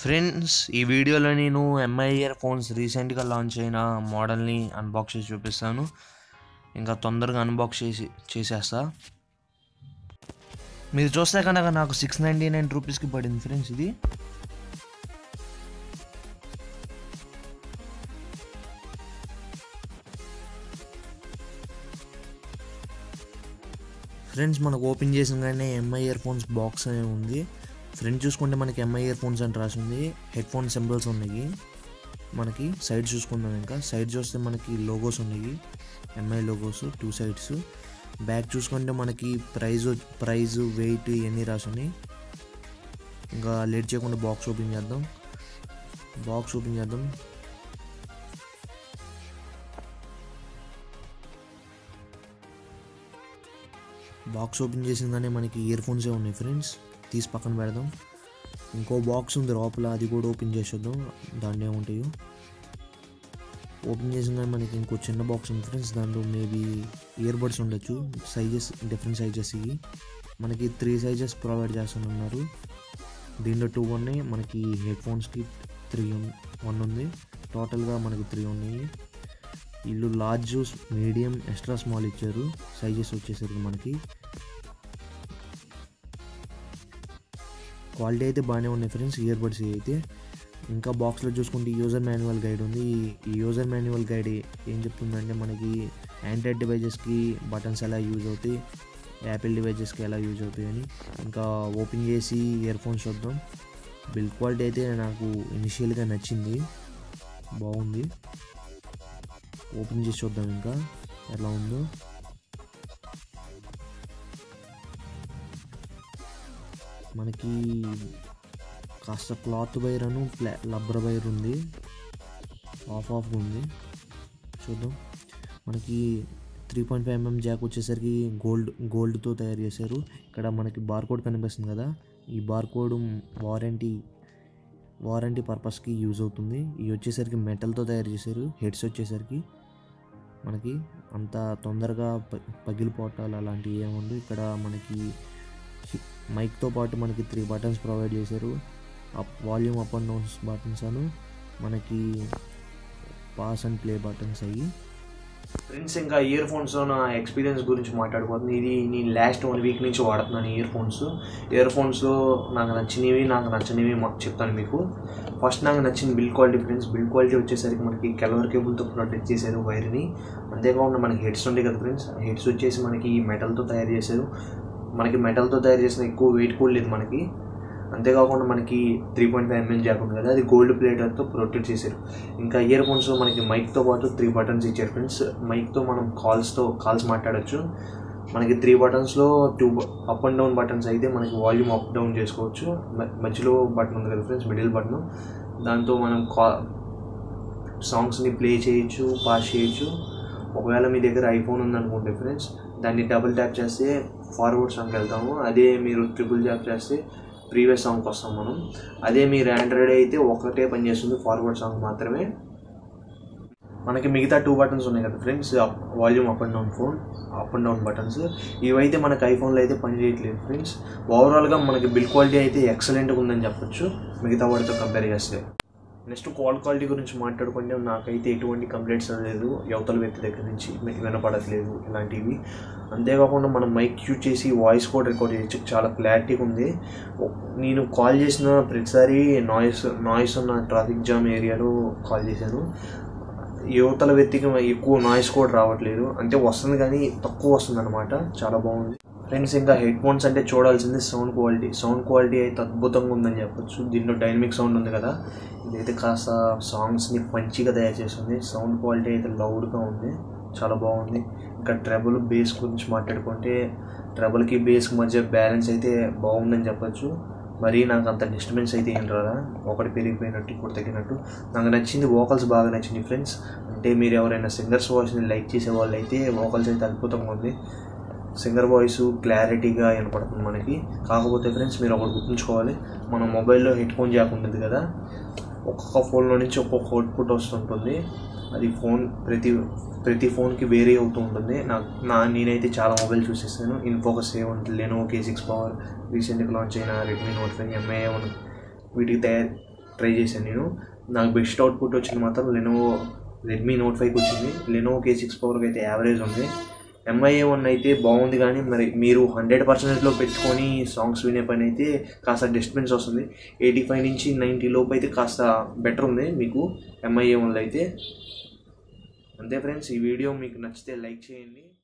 friends ఈ వీడియోలో నేను ఎంఐ ఇయర్ ఫోన్స్ రీసెంట్గా లాంచ్ అయిన మోడల్ని అన్బాక్స్ చేసి చూపిస్తాను ఇంకా తొందరగా అన్బాక్స్ చేసి చేసేస్తా మీరు చూస్తే కనుక నాకు సిక్స్ నైంటీ నైన్ రూపీస్కి పడింది ఫ్రెండ్స్ ఇది ఫ్రెండ్స్ మనకు ఓపెన్ చేసిన ఎంఐ ఇయర్ ఫోన్స్ బాక్స్ అనే ఉంది ఫ్రంట్ చూసుకుంటే మనకి ఎంఐ ఇయర్ ఫోన్స్ అని రాసింది హెడ్ ఫోన్ సింబల్స్ ఉన్నాయి మనకి సైడ్ చూసుకుందాం ఇంకా సైడ్ చూస్తే మనకి లోగోస్ ఉన్నాయి MI logos two sides back చూసుకుంటే మనకి ప్రైజ్ ప్రైజ్ వెయిట్ ఇవన్నీ రాసున్నాయి ఇంకా లేట్ చేయకుండా బాక్స్ ఓపెన్ చేద్దాం బాక్స్ ఓపెన్ చేద్దాం బాక్స్ ఓపెన్ చేసిందనే మనకి ఇయర్ ఫోన్సే ఉన్నాయి ఫ్రెండ్స్ తీసి పక్కన పెడదాం ఇంకో బాక్స్ ఉంది లోపల అది కూడా ఓపెన్ చేసేద్దాం దాంట్లో ఏముంటాయో ఓపెన్ చేసిన మనకి ఇంకో చిన్న బాక్స్ ఉంది ఫ్రెండ్స్ దాంట్లో మేబీ ఇయర్ బడ్స్ ఉండొచ్చు సైజెస్ డిఫరెంట్ సైజెస్ ఇవి మనకి త్రీ సైజెస్ ప్రొవైడ్ చేస్తున్నారు దీంట్లో టూ ఉన్నాయి మనకి హెడ్ ఫోన్స్కి త్రీ వన్ ఉంది టోటల్గా మనకి త్రీ ఉన్నాయి వీళ్ళు లార్జ్ మీడియం ఎక్స్ట్రా స్మాల్ ఇచ్చారు సైజెస్ వచ్చేసరికి మనకి క్వాలిటీ అయితే బాగానే ఉన్నాయి ఫ్రెండ్స్ ఇయర్ బడ్స్ అయితే ఇంకా బాక్స్లో చూసుకుంటే యూజర్ మాన్యువల్ గైడ్ ఉంది ఈ యూజర్ మాన్యువల్ గైడ్ ఏం చెప్తుందంటే మనకి ఆండ్రాయిడ్ డివైజెస్కి బటన్స్ ఎలా యూజ్ అవుతాయి యాపిల్ డివైజెస్కి ఎలా యూజ్ అవుతాయి అని ఇంకా ఓపెన్ చేసి ఇయర్ ఫోన్స్ చూద్దాం బిల్డ్ క్వాలిటీ అయితే నాకు ఇనిషియల్గా నచ్చింది బాగుంది ఓపెన్ చేసి చూద్దాం ఇంకా ఎలా ఉందో మనకి కాస్త క్లాత్ వైర్ అను ప్లా లబ్బర్ వైర్ ఉంది ఆఫ్ ఆఫ్ ఉంది చూద్దాం మనకి three point five mm jack వచ్చేసరికి గోల్డ్ గోల్డ్తో తయారు చేశారు ఇక్కడ మనకి బార్కోడ్ కనిపిస్తుంది కదా ఈ బార్కోడ్ వారంటీ వారంటీ పర్పస్కి యూజ్ అవుతుంది ఇవి వచ్చేసరికి మెటల్తో తయారు చేశారు హెడ్స్ వచ్చేసరికి మనకి అంత తొందరగా ప పగిలిపోవటాలు అలాంటివి ఏముంది ఇక్కడ మనకి మైక్తో పాటు మనకి త్రీ బటన్స్ ప్రొవైడ్ చేశారు up volume up and downs buttons అను మనకి పాస్ అండ్ ప్లే బటన్స్ అయ్యి ఫ్రెండ్స్ ఇంకా ఇయర్ ఫోన్స్ నా ఎక్స్పీరియన్స్ గురించి మాట్లాడుకోతుంది ఇది నేను లాస్ట్ వన్ వీక్ నుంచి వాడుతున్నాను ఇయర్ ఫోన్స్ ఇయర్ ఫోన్స్లో నాకు నచ్చినవి నాకు నచ్చనివి చెప్తాను మీకు ఫస్ట్ నాకు నచ్చిన build quality friends build quality వచ్చేసరికి మనకి కెలవర్ కేబుల్తో ప్రొటెక్ట్ చేశారు వైర్ని అంతేకాకుండా మనకి హెడ్స్ ఉంటాయి కదా ఫ్రెండ్స్ హెడ్స్ వచ్చేసి మనకి మెటల్తో తయారు చేశారు మనకి మెటల్తో తయారు చేసిన ఎక్కువ వెయిట్ కూడా లేదు మనకి అంతేకాకుండా మనకి three point five mm jack ఉంది కదా అది గోల్డ్ ప్లేటర్తో ప్రొటెక్ట్ చేశారు ఇంకా ఇయర్ ఫోన్స్లో మనకి మైక్తో పాటు త్రీ బటన్స్ ఇచ్చారు ఫ్రెండ్స్ మైక్తో మనం కాల్స్తో కాల్స్ మాట్లాడచ్చు మనకి త్రీ బటన్స్లో two up and down buttons అయితే మనకి వాల్యూమ్ అప్ డౌన్ చేసుకోవచ్చు మధ్యలో బటన్ ఉంది కదా ఫ్రెండ్స్ మిడిల్ బటన్ దాంతో మనం కా సాంగ్స్ని ప్లే చేయొచ్చు పాస్ చేయొచ్చు ఒకవేళ మీ దగ్గర ఐఫోన్ ఉందనుకోండి ఫ్రెండ్స్ దాన్ని డబుల్ ట్యాప్ చేస్తే ఫార్వర్డ్ సాంగ్కి వెళ్తాము అదే మీరు ట్రిపుల్ ట్యాప్ చేస్తే ప్రీవియస్ సాంగ్కి వస్తాం మనం అదే మీరు ఆండ్రాయిడ్ అయితే ఒకటే పనిచేస్తుంది ఫార్వర్డ్ సాంగ్ మాత్రమే మనకి మిగతా టూ బటన్స్ ఉన్నాయి కదా friends volume up and down phone up and down buttons ఇవైతే మనకి ఐఫోన్లో అయితే పని చేయట్లేదు ఫ్రెండ్స్ ఓవరాల్గా మనకి బిల్ క్వాలిటీ అయితే ఎక్సలెంట్గా ఉందని చెప్పొచ్చు మిగతా వాటితో కంపేర్ చేస్తే నెక్స్ట్ కాల్ క్వాలిటీ గురించి మాట్లాడుకుంటే నాకైతే ఎటువంటి కంప్లైంట్స్ లేదు యువతల వ్యక్తి దగ్గర నుంచి వినపడట్లేదు ఇలాంటివి అంతేకాకుండా మనం మైక్ యూజ్ చేసి వాయిస్ కూడా రికార్డ్ చేయొచ్చు చాలా క్లారిటీగా ఉంది నేను కాల్ చేసిన ప్రతిసారి నాయిస్ నాయిస్ ఉన్న ట్రాఫిక్ జామ్ ఏరియాలో కాల్ చేశాను యువతల వ్యక్తికి ఎక్కువ నాయిస్ కూడా రావట్లేదు అంటే వస్తుంది కానీ తక్కువ వస్తుంది అనమాట చాలా బాగుంది ఫ్రెండ్స్ ఇంకా హెడ్ ఫోన్స్ అంటే చూడాల్సింది సౌండ్ క్వాలిటీ సౌండ్ క్వాలిటీ అయితే అద్భుతంగా ఉందని చెప్పొచ్చు దీంట్లో డైనమిక్ సౌండ్ ఉంది కదా ఇదైతే కాస్త సాంగ్స్ని మంచిగా తయారు చేస్తుంది సౌండ్ క్వాలిటీ అయితే లౌడ్గా ఉంది చాలా బాగుంది ఇంకా ట్రబుల్ బేస్ గురించి మాట్లాడుకుంటే ట్రబుల్కి బేస్కి మధ్య బ్యాలెన్స్ అయితే బాగుందని చెప్పొచ్చు మరి నాకు అంత డిస్టర్బెన్స్ అయితే ఏం రాదా ఒకటి పెరిగిపోయినట్టు ఇప్పుడు తగ్గినట్టు నాకు నచ్చింది వోకల్స్ బాగా నచ్చింది ఫ్రెండ్స్ అంటే మీరు ఎవరైనా సింగర్స్ వాయిస్ని లైక్ చేసే వాళ్ళు అయితే వోకల్స్ అయితే అద్భుతంగా ఉంది సింగర్ వాయిస్ క్లారిటీగా వినపడుతుంది మనకి కాకపోతే ఫ్రెండ్స్ మీరు ఒకటి గుర్తుంచుకోవాలి మన మొబైల్లో హెడ్ ఫోన్ జాక్ ఉంటుంది కదా ఒక్కొక్క ఫోన్లో నుంచి ఒక్కొక్క అవుట్పుట్ వస్తుంటుంది అది ఫోన్ ప్రతి ప్రతి ఫోన్కి వేరే అవుతూ ఉంటుంది నాకు నా నేనైతే చాలా మొబైల్ చూసేస్తాను ఇన్ఫోకస్ ఏ ఉంటుంది లెనోవో కే సిక్స్ పవర్ రీసెంట్గా లాంచ్ అయిన Redmi Note five MI one వీటికి తయారు ట్రై చేశాను నేను నాకు బెస్ట్ అవుట్పుట్ వచ్చింది మాత్రం లెనోవో రెడ్మీ నోట్ ఫైవ్కి వచ్చింది లెనోవో కే సిక్స్ పవర్కి అయితే యావరేజ్ ఉంది ఎంఐఏ వన్ అయితే బాగుంది కానీ మరి మీరు హండ్రెడ్ పర్సెంటేజ్లో పెట్టుకొని సాంగ్స్ వినే పని అయితే కాస్త డిస్టర్బెన్స్ వస్తుంది ఎయిటీ ఫైవ్ నుంచి నైంటీ లోపు అయితే కాస్త బెటర్ ఉంది మీకు ఎంఐఏ వన్లో అయితే అంతే ఫ్రెండ్స్ ఈ వీడియో మీకు నచ్చితే లైక్ చేయండి